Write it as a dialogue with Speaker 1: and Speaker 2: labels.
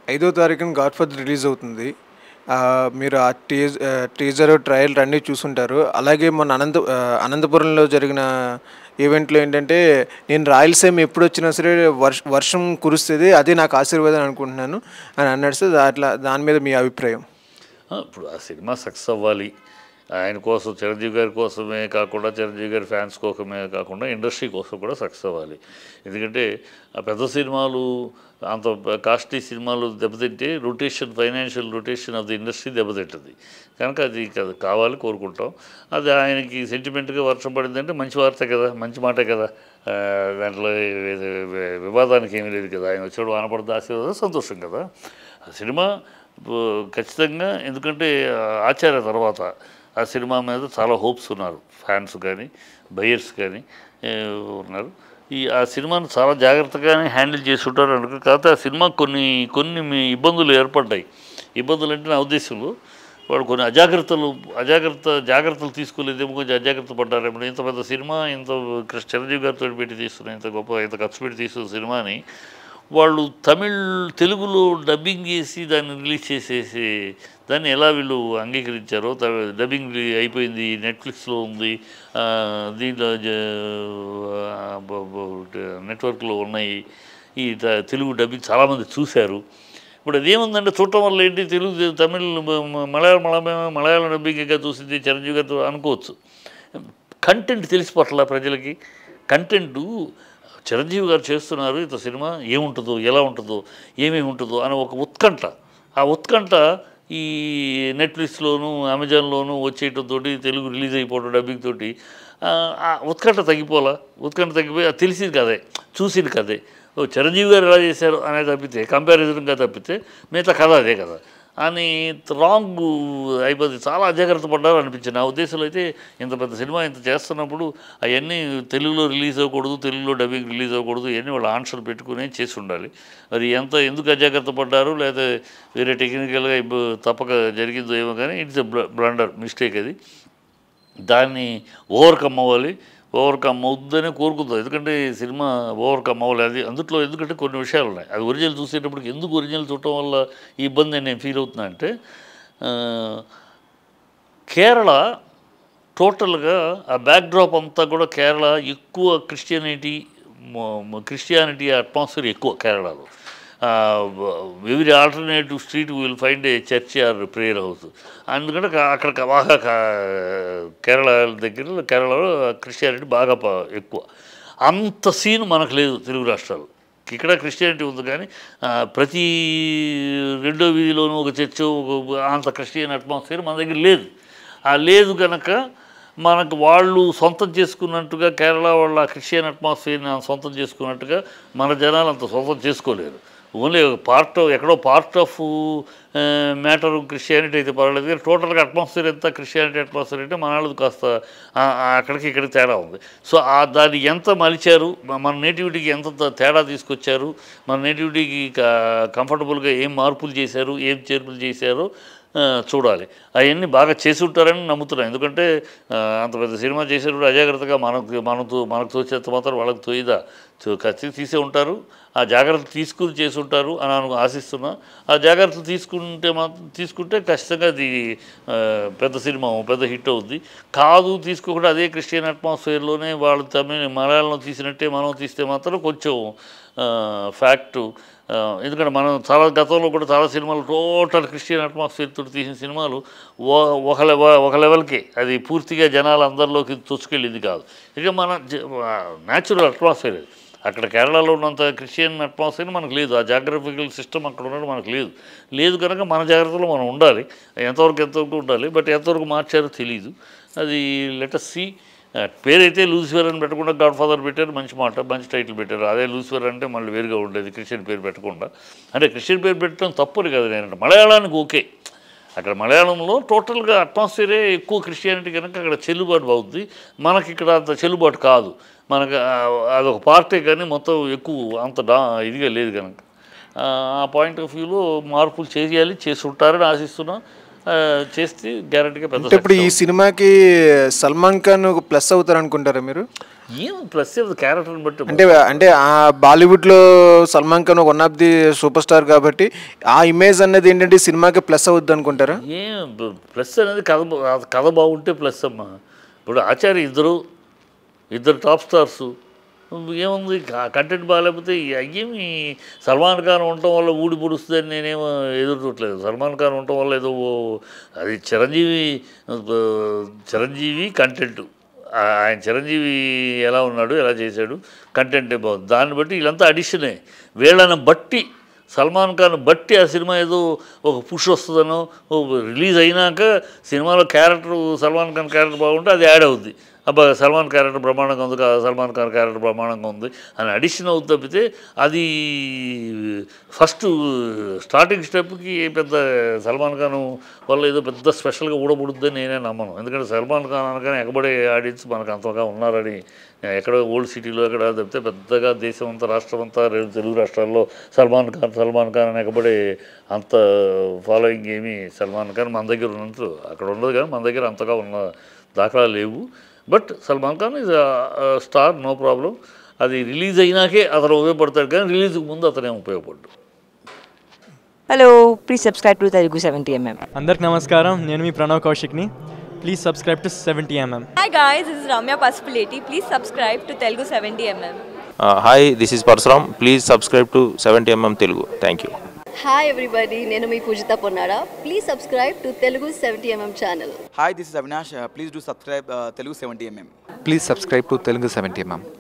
Speaker 1: ఐదో తారీఖున God father release అవుతుంది ఆ, మీరు ఆ టీజ్ టీజర్ ట్రయల్ అన్నీ చూసుంటారు అలాగే మొన్న అనంత ఆ, అనంతపురంలో జరిగిన ఈవెంట్లో ఏంటంటే నేను రాయలసీమ ఎప్పుడు వచ్చినా సరే వర్ష వర్షం కురుస్తుంది అదే నాకు ఆశీర్వాదం అనుకుంటున్నాను అని అన్నాడు సార్ అట్లా దాని మీద మీ అభిప్రాయం
Speaker 2: ఆ, ఇప్పుడు ఆ సినిమా సక్సెస్ అవ్వాలి ఆయన కోసం చిరంజీవి గారి కోసమే కాకుండా చిరంజీవి గారి ఫ్యాన్స్ కోసమే కాకుండా ఇండస్ట్రీ కోసం కూడా సక్సెస్ అవ్వాలి ఎందుకంటే ఆ పెద్ద సినిమాలు అంత కాస్ట్లీ సినిమాలు దెబ్బతింటే rotation financial rotation of the industry దెబ్బతింటుంది కనుక అది కా- కావాలి కోరుకుంటాం అది ఆయనకి సెంటిమెంట్గా వర్షం పడిందంటే మంచి వార్త కదా మంచి మాటే కదా ఆ, దాంట్లో ఏ- ఏ- వివాదానికి ఏమీ లేదు కదా ఆయన వచ్చాడు వానపడతా ఆశీర్వాదం సంతోషం కదా ఆ సినిమా ఇప్పుడు ఖచ్చితంగా ఎందుకంటే ఆ ఆచార్య తర్వాత ఆ సినిమా మీద చాలా హోప్స్ ఉన్నారు ఫ్యాన్స్ కానీ బయర్స్ కానీ ఏ, ఉన్నారు ఈ ఆ సినిమాను చాలా జాగ్రత్తగానే హ్యాండిల్ చేసి ఉంటారు అనుకో కాకపోతే ఆ సినిమా కొన్ని కొన్ని మీ ఇబ్బందులు ఏర్పడ్డాయి ఇబ్బందులు అంటే నా ఉద్దేశంలో వాడు కొన్ని అజాగ్రత్తలు అజాగ్రత్త జాగ్రత్తలు తీసుకోలేదేమో కొంచెం అజాగ్రత్త పడ్డారేమో ఇంత పెద్ద సినిమా ఇంత కృష్ణ చిరంజీవి గారితో పెట్టి తీస్తున్న ఇంత గొప్ప ఇంత ఖర్చు పెట్టి తీస్తున్న సినిమాని వాళ్ళు తమిళ్ తెలుగులో డబ్బింగ్ చేసి దాన్ని రిలీజ్ చేసేసి దాన్ని ఎలా వీళ్ళు అంగీకరించారో త- డబ్బింగ్ రి- అయిపోయింది నెట్ఫ్లిక్స్లో ఉంది ఆ, దీంట్లో జ- ఆ, బ- బ- నెట్వర్క్లో ఉన్నాయి ఈ త- తెలుగు డబ్బింగ్ చాలామంది చూశారు ఇప్పుడు అదేముందంటే చూడటం వల్ల ఏంటి తెలుగు తమిళ్ మ- మ- మలయాళం మలయాళం మలయాళం డబ్బింగ్గా చూసింది చిరంజీవి గారితో అనుకోవచ్చు కంటెంట్ తెలిసిపోట్ల ప్రజలకి కంటెంట్ చిరంజీవి గారు చేస్తున్నారు ఇంత సినిమా ఏముంటుందో ఎలా ఉంటుందో ఏమేమి ఉంటుందో అని ఒక ఉత్కంఠ ఆ ఉత్కంఠ ఈ నెట్ఫ్లిక్స్లోను అమెజాన్లోను వచ్చేయటంతో తెలుగు రిలీజ్ అయిపోవడం డబ్బింగ్ తోటి ఆ, ఆ ఉత్కంఠ తగ్గిపోలా ఉత్కంఠ తగ్గిపోయి అది తెలిసింది కదే చూసింది కదే ఓ చిరంజీవి గారు ఎలా చేశారు అనేది తప్పితే కంపారిజన్గా తప్పితే మిగతా కథ అదే కదా అని రాంగ్ అయిపోతుంది చాలా అజాగ్రత్త పడ్డారు అనిపించింది నా ఉద్దేశంలో అయితే ఇంత పెద్ద సినిమా ఇంత చేస్తున్నప్పుడు అవన్నీ తెలుగులో రిలీజ్ అవ్వకూడదు తెలుగులో డబ్బింగ్ రిలీజ్ అవ్వకూడదు ఇవన్నీ వాళ్ళు ఆన్సర్ పెట్టుకుని చేసి ఉండాలి మరి ఎంత ఎందుకు అజాగ్రత్త పడ్డారు లేదా వేరే టెక్నికల్గా ఇబ్బ- తప్పక జరిగిందో ఏమో కానీ ఇట్స్ ఎ బ్లండర్ మిస్టేక్ అది దాన్ని ఓవర్కమ్ అవ్వాలి ఓవర్కమ్ అవుద్దని కోరుకుందాం ఎందుకంటే ఈ సినిమా ఓవర్కమ్ అవ్వాలి అది అందుట్లో ఎందుకంటే కొన్ని విషయాలు ఉన్నాయి అది ఒరిజినల్ చూసేటప్పటికి ఎందుకు ఒరిజినల్ చూడటం వల్ల ఈ ఇబ్బంది అని నేను ఫీల్ అవుతున్నా అంటే ఆ, కేరళ టోటల్గా ఆ బ్యాక్డ్రాప్ అంతా కూడా కేరళ ఎక్కువ క్రిస్టియానిటీ క్రిస్టియానిటీ అట్మాస్ఫియర్ ఎక్కువ కేరళలో every alternative street will find a church or prayer house అందుకంటే కా- అక్కడ కా- బాగా కా- కేరళ దగ్గర కేరళలో క్రిస్టియానిటీ బాగా ప- ఎక్కువ అంత సీన్ మనకు లేదు తెలుగు రాష్ట్రాలు ఇక్కడ క్రిస్టియానిటీ ఉంది కానీ ఆ, ప్రతి రెండో వీధిలోనూ ఒక చర్చ్ ఒక అంత క్రిస్టియన్ అట్మాస్ఫియర్ మన దగ్గర లేదు ఆ లేదు కనుక మనకు వాళ్ళు సొంతం చేసుకున్నట్టుగా కేరళ వాళ్ళ క్రిస్టియన్ అట్మాస్ఫియర్ని సొంతం చేసుకున్నట్టుగా మన జనాలు అంత సొంతం చేసుకోలేరు ఓన్లీ పార్ట్ ఎక్కడో పార్ట్ ఆఫ్ మ్యాటర్ క్రిస్టియానిటీ అయితే పర్వాలేదు కానీ టోటల్గా అట్మాస్ఫియర్ ఎంత క్రిస్టియానిటీ అట్మాస్ఫియర్ అంటే మన వాళ్ళది కాస్త ఆ, ఆ అక్కడికి ఇక్కడికి తేడా ఉంది సో ఆ దాన్ని ఎంత మలిచారు మ- మన నేటివిటీకి ఎంత త- తేడా తీసుకొచ్చారు మన నేటివిటీకి కంఫర్టబుల్గా ఏం మార్పులు చేశారు ఏం చేర్పులు చేశారో ఆ, చూడాలి అవన్నీ బాగా చేసి ఉంటారని నమ్ముతున్నాను ఎందుకంటే ఆ, అంత పెద్ద సినిమా చేసేటప్పుడు అజాగ్రత్తగా మనకు మనకు మనకు తోచేంత మాత్రం వాళ్ళకి తోయిదా చూ- ఖచ్చితంగా తీసే ఉంటారు ఆ జాగ్రత్తలు తీసుకుని చేసి ఉంటారు అని అను ఆశిస్తున్నా ఆ జాగ్రత్తలు తీసుకుంటే మాత్రం తీసుకుంటే ఖచ్చితంగా అది ఆ, పెద్ద సినిమా పెద్ద హిట్ అవుద్ది కాదు తీసుకోకుండా అదే క్రిస్టియన్ అట్మాస్ఫియర్లోనే వాళ్ళు తమిళ మలయాళంలో తీసినట్టే మనం తీస్తే మాత్రం కొంచెం ఫ్యాక్టు ఎందుకంటే మనం చాలా గతంలో కూడా చాలా సినిమాలు టోటల్ క్రిస్టియన్ అట్మాస్ఫియర్ తోటి తీసిన సినిమాలు ఓ- ఒక లెవ ఒక లెవెల్కి అది పూర్తిగా జనాలు అందరిలోకి తొచ్చుకెళ్ళింది కాదు ఇక మన న్యాచురల్ అట్మాస్ఫియర్ అది అక్కడ కేరళలో ఉన్నంత క్రిస్టియన్ అట్మాస్ఫియర్ మనకు లేదు ఆ జాగ్రఫికల్ సిస్టమ్ అక్కడ ఉండడం మనకు లేదు లేదు కనుక మన జాగ్రత్తలో మనం ఉండాలి ఎంతవరకు ఎంతవరకు ఉండాలి బట్ ఎంతవరకు మార్చారో తెలియదు అది లెటస్ సి పేరైతే లూసిఫర్ అని పెట్టకుండా గాడ్ ఫాదర్ పెట్టారు మంచి మాట మంచి టైటిల్ పెట్టారు అదే లూసిఫర్ అంటే మళ్ళీ వేరుగా ఉండేది క్రిస్టియన్ పేరు పెట్టకుండా అంటే క్రిస్టియన్ పేరు పెట్టడం తప్పుని కదా నేను మలయాళానికి ఓకే అక్కడ మలయాళంలో టోటల్గా అట్మాస్ఫియరే ఎక్కువ క్రిస్టియానిటీ కనుక అక్కడ చెల్లుబాటు అవుతుంది మనకి ఇక్కడ అంత చెల్లుబాటు కాదు మనకు ఆ- అదొక పార్టీ కానీ మొత్తం ఎక్కువ అంత డా ఇదిగా లేదు కనుక ఆ పాయింట్ ఆఫ్ వ్యూలో మార్పులు చేయాలి చేసి ఉంటారని ఆశిస్తున్నా ఆ, చేస్తే గ్యారంటీగా పెద్ద
Speaker 1: అంటే ఇప్పుడు ఈ
Speaker 2: success
Speaker 1: సినిమాకి సల్మాన్ ఖాన్ ఒక ప్లస్ అవుతారు అనుకుంటారా మీరు
Speaker 2: అవుతుంది. ఏం ప్లస్ క్యారెక్టర్ని బట్టి
Speaker 1: అంటే అంటే ఆ బాలీవుడ్లో Salman Khan one of the super star కాబట్టి ఆ ఇమేజ్ అనేది ఏంటంటే ఈ సినిమాకి ప్లస్ అవుద్ది అనుకుంటారా
Speaker 2: ఏం ప్లస్ అనేది కథ బా- కథ బాగుంటే ప్లస్ అమ్మా ఇప్పుడు ఆచార్య ఇద్దరు ఇద్దరు టాప్ స్టార్స్ ఏముంది కంటెంట్ బాగాలేకపోతే అయ్యేమి సల్మాన్ ఖాన్ ఉండటం వల్ల ఊడి పొడుస్తుందని నేనేం ఎదురు చూడలేదు సల్మాన్ ఖాన్ ఉండటం వల్ల ఏదో ఓ- అది చిరంజీవి ఆ, చిరంజీవి కంటెంట్ ఆయన చిరంజీవి ఎలా ఉన్నాడు ఎలా చేశాడు కంటెంటే బాగుంది దాన్ని బట్టి వీళ్ళంతా అడిషనే వీళ్ళని బట్టి సల్మాన్ ఖాన్ బట్టి ఆ సినిమా ఏదో ఒక పుష్ వస్తుందనో ఓ రిలీజ్ అయినాక సినిమాలో క్యారెక్టర్ సల్మాన్ ఖాన్ క్యారెక్టర్ బాగుంటే అది యాడ్ అవుద్ది అబ్బా సల్మాన్ క్యారెక్టర్ బ్రహ్మాండంగా ఉంది కదా సల్మాన్ ఖాన్ క్యారెక్టర్ బ్రహ్మాండంగా ఉంది అని అడిషన్ అవుతుంది తప్పితే అది ఫస్ట్ స్టార్టింగ్ స్టెప్కి పెద్ద సల్మాన్ ఖాన్ వల్ల ఏదో పెద్ద స్పెషల్గా ఊడబడుద్దని నేనే నమ్మను ఎందుకంటే సల్మాన్ ఖాన్ అనగానే ఎగబడే ఆడియన్స్ మనకు అంతగా ఉన్నారని ఎక్కడో ఓల్డ్ సిటీలో ఎక్కడ తప్పితే పెద్దగా దేశం అంతా రాష్ట్రం అంతా రెండు తెలుగు రాష్ట్రాల్లో సల్మాన్ ఖాన్ సల్మాన్ ఖాన్ అని ఎగబడే అంత ఫాలోయింగ్ ఏమీ సల్మాన్ ఖాన్ మన దగ్గర ఉన్నంత అక్కడ ఉండదు కానీ మన దగ్గర అంతగా ఉన్న దాఖలా లేవు but Salman Khan is star no problem అది రిలీజ్ అయినాకే అతను ఉపయోగపడతాడు కానీ రిలీజ్కి ముందు అతనే ఉపయోగపడ్డు
Speaker 3: hello please subscribe to Telugu seventy MM
Speaker 4: అందరికి నమస్కారం నేను మీ ప్రణవ్ కౌశిక్ని please subscribe to seventy MM
Speaker 5: Hi guys, this is Ramya Pasupuleti. Please subscribe to Telugu 70mm.
Speaker 6: Hi this is Parashuram please subscribe to seventy MM Telugu thank you
Speaker 7: hi everybody నేను మీ Poojitha Ponnara please subscribe to Telugu seventy MM channel
Speaker 8: Hi, this is Avinash. Uh, please do subscribe uh, Telugu 70mm.
Speaker 9: Please subscribe to Telugu 70 mm.